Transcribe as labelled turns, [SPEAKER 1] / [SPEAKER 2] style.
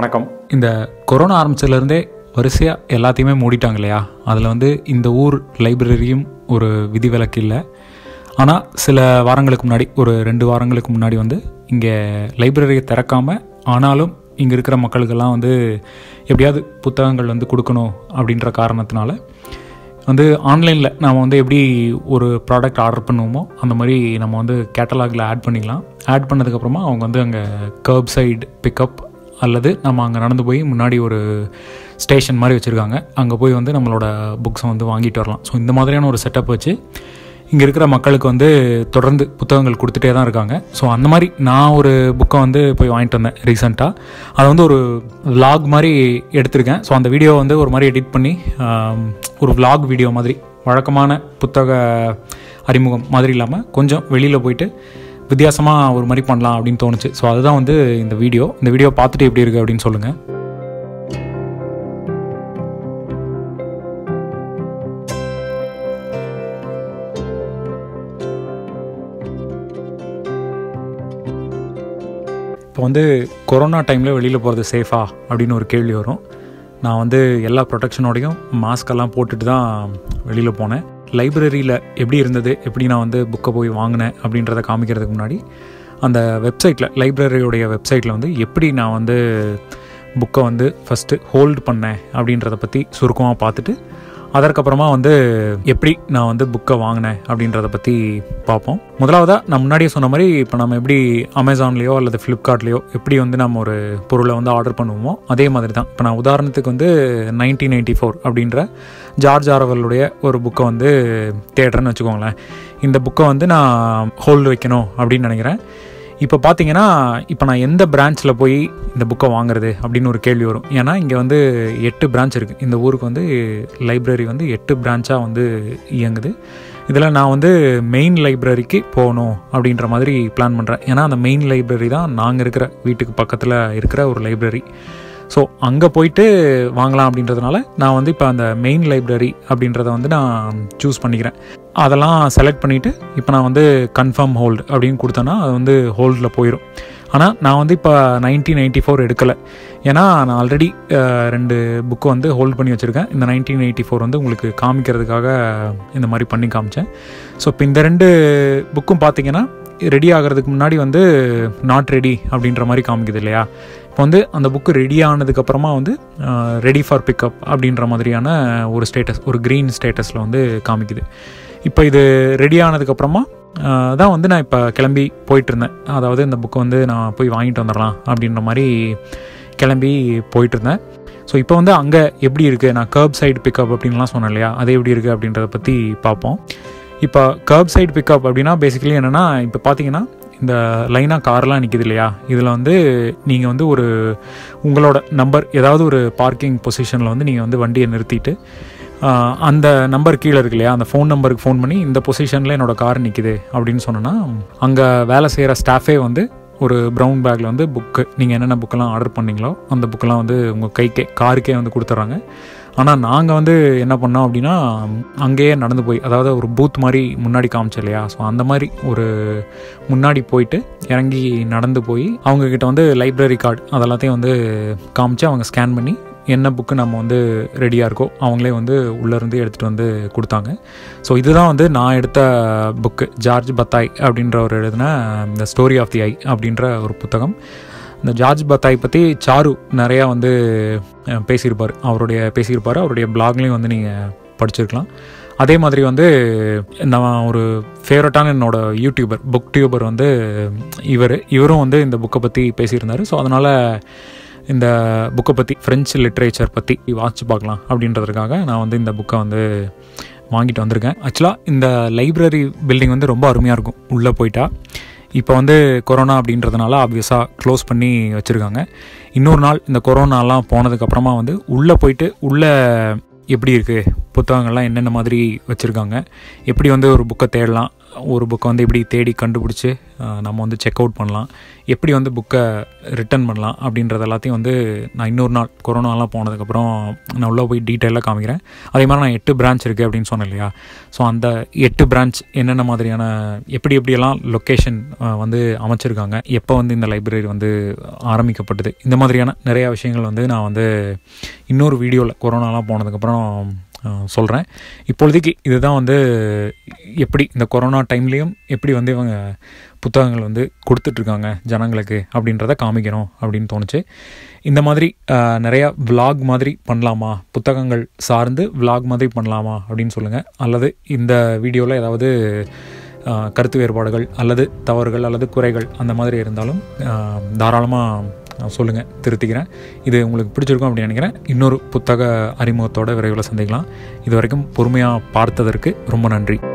[SPEAKER 1] வணக்கம் இந்த கொரோனா ஆரம்பிச்சதுலேருந்தே வரிசையாக எல்லாத்தையுமே மூடிட்டாங்க இல்லையா அதில் வந்து இந்த ஊர் லைப்ரரியும் ஒரு விதிவிலக்கு இல்லை ஆனால் சில வாரங்களுக்கு முன்னாடி ஒரு ரெண்டு வாரங்களுக்கு முன்னாடி வந்து இங்கே லைப்ரரியை திறக்காமல் ஆனாலும் இங்கே இருக்கிற மக்களுக்கெல்லாம் வந்து எப்படியாவது புத்தகங்கள் வந்து கொடுக்கணும் அப்படின்ற காரணத்தினால வந்து ஆன்லைனில் நாம் வந்து எப்படி ஒரு ப்ராடக்ட் ஆர்டர் பண்ணுவோமோ அந்த மாதிரி நம்ம வந்து கேட்டலாகில் ஆட் பண்ணிக்கலாம் ஆட் பண்ணதுக்கப்புறமா அவங்க வந்து அங்கே கர்ப் சைடு பிக்கப் அல்லது நம்ம அங்கே நடந்து போய் முன்னாடி ஒரு ஸ்டேஷன் மாதிரி வச்சுருக்காங்க அங்கே போய் வந்து நம்மளோட புக்ஸை வந்து வாங்கிட்டு வரலாம் ஸோ இந்த மாதிரியான ஒரு செட்டப் வச்சு இங்கே இருக்கிற மக்களுக்கு வந்து தொடர்ந்து புத்தகங்கள் கொடுத்துட்டே தான் இருக்காங்க ஸோ அந்த மாதிரி நான் ஒரு புக்கை வந்து போய் வாங்கிட்டு வந்தேன் ரீசெண்டாக அதை வந்து ஒரு vlog மாதிரி எடுத்திருக்கேன் ஸோ அந்த வீடியோ வந்து ஒரு மாதிரி எடிட் பண்ணி ஆம், ஒரு vlog வீடியோ மாதிரி வழக்கமான புத்தக அறிமுகம் மாதிரி இல்லாமல் கொஞ்சம் வெளியில் போயிட்டு வித்தியாசமாக ஒரு மாதிரி பண்ணலாம் அப்படின்னு தோணுச்சு ஸோ அதுதான் வந்து இந்த வீடியோ இந்த வீடியோ பார்த்துட்டு எப்படி இருக்குது அப்படின்னு சொல்லுங்கள் இப்போ வந்து கொரோனா டைமில் வெளியில் போகிறது சேஃபா அப்படின்னு ஒரு கேள்வி வரும் நான் வந்து எல்லா ப்ரொடெக்ஷனோடையும் மாஸ்கெல்லாம் போட்டுட்டு தான் வெளியில் போனேன் லைப்ரரியில் எப்படி இருந்தது எப்படி நான் வந்து புக்கை போய் வாங்கினேன் அப்படின்றத காமிக்கிறதுக்கு முன்னாடி அந்த வெப்சைட்டில் லைப்ரரியோடைய வெப்சைட்டில் வந்து எப்படி நான் வந்து புக்கை வந்து ஃபஸ்ட்டு ஹோல்டு பண்ணேன் அப்படின்றத பற்றி சுருக்கமாக பார்த்துட்டு அதற்கப்புறமா வந்து எப்படி நான் வந்து புக்கை வாங்கினேன் அப்படின்றத பற்றி பார்ப்போம் முதலாவதாக நான் முன்னாடியே சொன்ன மாதிரி இப்போ நம்ம எப்படி அமேசான்லேயோ அல்லது ஃப்ளிப்கார்ட்லேயோ எப்படி வந்து நம்ம ஒரு பொருளை வந்து ஆர்டர் பண்ணுவோமோ அதே மாதிரி தான் இப்போ நான் உதாரணத்துக்கு வந்து நைன்டீன் நைன்டி ஃபோர் அப்படின்ற ஜார்ஜ் ஆரவலுடைய ஒரு புக்கை வந்து தேடுறேன்னு வச்சுக்கோங்களேன் இந்த புக்கை வந்து நான் ஹோல்டு வைக்கணும் அப்படின்னு நினைக்கிறேன் இப்போ பார்த்தீங்கன்னா இப்போ நான் எந்த பிரான்ச்சில் போய் இந்த புக்கை வாங்குறது அப்படின்னு ஒரு கேள்வி வரும் ஏன்னா இங்கே வந்து எட்டு பிரான்ச் இருக்குது இந்த ஊருக்கு வந்து லைப்ரரி வந்து எட்டு பிரான்ச்சாக வந்து இயங்குது இதில் நான் வந்து மெயின் லைப்ரரிக்கு போகணும் அப்படின்ற மாதிரி பிளான் பண்ணுறேன் ஏன்னா அந்த மெயின் லைப்ரரி தான் நாங்கள் இருக்கிற வீட்டுக்கு பக்கத்தில் இருக்கிற ஒரு லைப்ரரி ஸோ அங்கே போயிட்டு வாங்கலாம் அப்படின்றதுனால நான் வந்து இப்போ அந்த மெயின் லைப்ரரி அப்படின்றத வந்து நான் சூஸ் பண்ணிக்கிறேன் அதெல்லாம் செலக்ட் பண்ணிவிட்டு இப்போ நான் வந்து கன்ஃபார்ம் ஹோல்டு அப்படின்னு கொடுத்தேன்னா அது வந்து ஹோல்டில் போயிடும் ஆனால் நான் வந்து இப்போ நைன்டீன் நைன்ட்டி ஃபோர் எடுக்கலை ஏன்னா நான் ஆல்ரெடி ரெண்டு புக்கு வந்து ஹோல்ட் பண்ணி வச்சுருக்கேன் இந்த நைன்டீன் எயிட்டி ஃபோர் வந்து உங்களுக்கு காமிக்கிறதுக்காக இந்த மாதிரி பண்ணி காமிச்சேன் ஸோ இப்போ இந்த ரெண்டு புக்கும் பார்த்தீங்கன்னா ரெடி ஆகிறதுக்கு முன்னாடி வந்து நாட் ரெடி அப்படின்ற மாதிரி காமிக்குது இல்லையா இப்போ வந்து அந்த புக்கு ரெடி ஆனதுக்கப்புறமா வந்து ரெடி ஃபார் பிக்கப் அப்படின்ற மாதிரியான ஒரு ஸ்டேட்டஸ் ஒரு க்ரீன் ஸ்டேட்டஸில் வந்து காமிக்குது இப்போ இது ரெடி ஆனதுக்கப்புறமா தான் வந்து நான் இப்போ கிளம்பி போயிட்டு இருந்தேன் அதாவது இந்த புக்கை வந்து நான் போய் வாங்கிட்டு வந்துடலாம் அப்படின்ற மாதிரி கிளம்பி போயிட்டு இருந்தேன் ஸோ இப்போ வந்து அங்கே எப்படி இருக்குது நான் கர்ப் சைடு பிக்கப் அப்படின்லாம் சொன்னேன் இல்லையா அது எப்படி இருக்குது அப்படின்றத பற்றி பார்ப்போம் இப்போ கர்ப் சைடு பிக்கப் அப்படின்னா பேசிக்கலி என்னென்னா இப்போ பார்த்தீங்கன்னா இந்த லைனாக கார்லாம் நிற்கிது இல்லையா இதில் வந்து நீங்கள் வந்து ஒரு உங்களோட நம்பர் ஏதாவது ஒரு பார்க்கிங் பொசிஷனில் வந்து நீங்கள் வந்து வண்டியை நிறுத்திட்டு ஆஹ், அந்த நம்பர் கீழே இருக்கு இல்லையா அந்த ஃபோன் நம்பருக்கு ஃபோன் பண்ணி இந்த பொசிஷனில் என்னோடய கார் நிற்கிது அப்படின்னு சொன்னோன்னா அங்கே வேலை செய்கிற ஸ்டாஃபே வந்து ஒரு ப்ரௌன் பேக்கில் வந்து புக்கு நீங்கள் என்னென்ன புக்கெல்லாம் ஆர்டர் பண்ணீங்களோ அந்த புக்கெல்லாம் வந்து உங்கள் கைக்கே காருக்கே வந்து கொடுத்துட்றாங்க ஆனால் நாங்கள் வந்து என்ன பண்ணோம் அப்படின்னா அங்கேயே நடந்து போய் அதாவது ஒரு பூத் மாதிரி முன்னாடி காமிச்சோம் இல்லையா ஸோ அந்த மாதிரி ஒரு முன்னாடி போயிட்டு இறங்கி நடந்து போய் அவங்கக்கிட்ட வந்து லைப்ரரி கார்டு அதெல்லாத்தையும் வந்து காமிச்சு அவங்க ஸ்கேன் பண்ணி என்ன புக்கு நம்ம வந்து ரெடியாக இருக்கோ அவங்களே வந்து உள்ளேருந்து எடுத்துகிட்டு வந்து கொடுத்தாங்க ஸோ இதுதான் வந்து நான் எடுத்த புக்கு ஜார்ஜ் பத்தாய் அப்படின்ற ஒரு எழுதின இந்த ஸ்டோரி ஆஃப் தி ஐ அப்படின்ற ஒரு புத்தகம் இந்த ஜார்ஜ் பத்தாய் பற்றி சாரு நிறையா வந்து அஹ், பேசியிருப்பார் அவருடைய பேசியிருப்பார் அவருடைய பிளாக்லேயும் வந்து நீங்கள் படிச்சிருக்கலாம் அதே மாதிரி வந்து நான் ஒரு ஃபேவரட்டான என்னோட யூடியூபர் புக் டியூபர் வந்து இவர் இவரும் வந்து இந்த புக்கை பற்றி பேசியிருந்தார் ஸோ அதனால் இந்த புக்கை பற்றி ஃப்ரெஞ்சு லிட்ரேச்சர் பற்றி வாசிச்சு பார்க்கலாம் அப்படின்றதுக்காக நான் வந்து இந்த புக்கை வந்து வாங்கிட்டு வந்திருக்கேன் ஆக்சுவலாக இந்த லைப்ரரி பில்டிங் வந்து ரொம்ப அருமையாக இருக்கும் உள்ளே போயிட்டா இப்போ வந்து கொரோனா அப்படின்றதுனால ஆப்வியஸாக க்ளோஸ் பண்ணி வச்சுருக்காங்க இன்னொரு நாள் இந்த கொரோனாலாம் போனதுக்கப்புறமா வந்து உள்ளே போயிட்டு உள்ளே எப்படி இருக்குது புத்தகங்கள்லாம் என்னென்ன மாதிரி வச்சுருக்காங்க எப்படி வந்து ஒரு புக்கை தேடலாம் ஒரு புக்கை வந்து எப்படி தேடி கண்டுபிடிச்சி அஹ், நம்ம வந்து செக் அவுட் பண்ணலாம் எப்படி வந்து புக்கை ரிட்டர்ன் பண்ணலாம் அப்படின்றது எல்லாத்தையும் வந்து நான் இன்னொரு நாள் கொரோனாலாம் போனதுக்கப்புறம் நான் உள்ளே போய் டீட்டெயிலாக காமிக்கிறேன் அதே மாதிரி நான் எட்டு பிரான்ச் இருக்குது அப்படின்னு சொன்னேன் இல்லையா ஸோ அந்த எட்டு பிரான்ச் என்னென்ன மாதிரியான எப்படி எப்படியெல்லாம் லொக்கேஷன் வந்து அமைச்சிருக்காங்க எப்போ வந்து இந்த லைப்ரரி வந்து ஆரம்பிக்கப்பட்டது இந்த மாதிரியான நிறையா விஷயங்கள் வந்து நான் வந்து இன்னொரு வீடியோவில் கொரோனாலாம் போனதுக்கப்புறம் சொல்கிறேன் இப்பொழுதைக்கு இதுதான் வந்து எப்படி இந்த கொரோனா டைம்லேயும் எப்படி வந்து இவங்க புத்தகங்கள் வந்து கொடுத்துட்ருக்காங்க ஜனங்களுக்கு அப்படின்றத காமிக்கணும் அப்படின்னு தோணுச்சு இந்த மாதிரி அஹ், நிறையா vlog மாதிரி பண்ணலாமா புத்தகங்கள் சார்ந்து vlog மாதிரி பண்ணலாமா அப்படின்னு சொல்லுங்கள் அல்லது இந்த வீடியோவில் ஏதாவது அஹ், கருத்து வேறுபாடுகள் அல்லது தவறுகள் அல்லது குறைகள் அந்த மாதிரி இருந்தாலும் தாராளமாக சொல்லுங்கள் திருத்திக்கிறேன் இது உங்களுக்கு பிடிச்சிருக்கும் அப்படின்னு நினைக்கிறேன் இன்னொரு புத்தக அறிமுகத்தோட விரைவில் சந்திக்கலாம் இது வரைக்கும் பொறுமையாக பார்த்ததற்கு ரொம்ப நன்றி